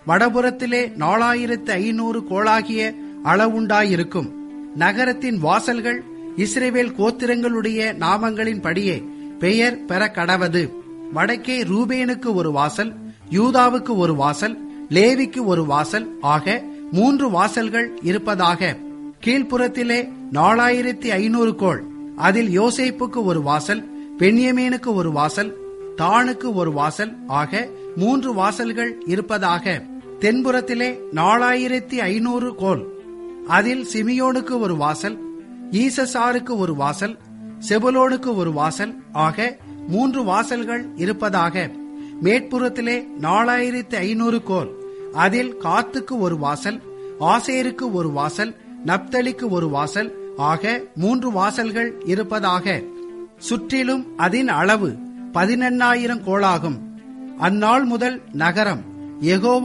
வடபுறத்திலே நாலாயிரத்து ஐநூறு கோளாகிய அளவுண்டாயிருக்கும் நகரத்தின் வாசல்கள் இஸ்ரேவேல் கோத்திரங்களுடைய நாமங்களின் படியே பெயர் பெற கடவது வடக்கே ரூபேனுக்கு ஒரு வாசல் யூதாவுக்கு ஒரு வாசல் லேவிக்கு ஒரு வாசல் ஆக மூன்று வாசல்கள் இருப்பதாக கீழ்ப்புறத்திலே நாலாயிரத்தி ஐநூறு கோள் அதில் யோசேப்புக்கு ஒரு வாசல் பென்யமீனுக்கு ஒரு வாசல் தானுக்கு ஒரு வாசல் ஆக மூன்று வாசல்கள் இருப்பதாக தென்புறத்திலே நாலாயிரத்தி ஐநூறு கோல் அதில் சிமியோனுக்கு ஒரு வாசல் ஈசசாருக்கு ஒரு வாசல் செபுலோனுக்கு ஒரு வாசல் ஆக மூன்று வாசல்கள் இருப்பதாக மேற்புறத்திலே நாலாயிரத்தி ஐநூறு கோல் அதில் காத்துக்கு ஒரு வாசல் ஆசேருக்கு ஒரு வாசல் நப்தலிக்கு ஒரு வாசல் ஆக மூன்று வாசல்கள் இருப்பதாக சுற்றிலும் அதன் அளவு பதினெண்ணாயிரம் கோளாகும் அந்நாள் முதல் நகரம் யெகோவா